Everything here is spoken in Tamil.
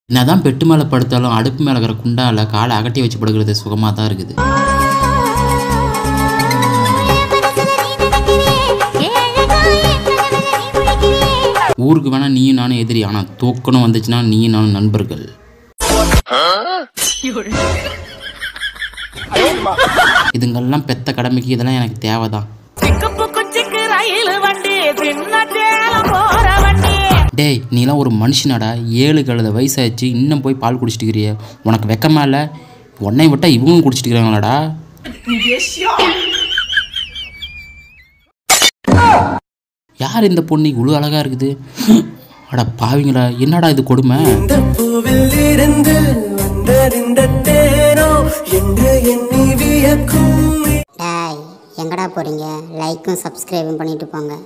என்னதான் பெட்டு மேலே படுத்தாலும் அடுப்பு மேலே இருக்கிற குண்டால காலை அகட்டி வச்சு படுக்கிறது சுகமாக தான் இருக்குது ஊருக்கு வேணா நீயும் நானும் எதிரி ஆனால் தூக்கணும் வந்துச்சுன்னா நீயும் நானும் நண்பர்கள் இதுங்கெல்லாம் பெத்த கடமைக்கு இதெல்லாம் எனக்கு தேவைதான் சிக்கப்பு குச்சிக்கு ரயில் வண்டி சின்ன சேலம் போற வண்டி டேய் நீலாம் ஒரு மனுஷனாடா ஏழு கழுத வயசாச்சு இன்னும் போய் பால் குடிச்சிட்டு இருக்கிறிய உனக்கு வெக்கமா இல்லை உன்னை விட்டா இவங்க குடிச்சிட்டு இருக்கிறாங்களாடா யார் இந்த பொண்ணு இவ்வளோ அழகா இருக்குது அட பாவிங்களா என்னடா இது கொடுமை இந்த பூவில் இருந்து வந்தறிந்த தேனோ என்று எண்ணி வியக்கும் டாய் எங்கடா போறீங்க லைக்கும் சப்ஸ்கிரைபும் பண்ணிட்டு போங்க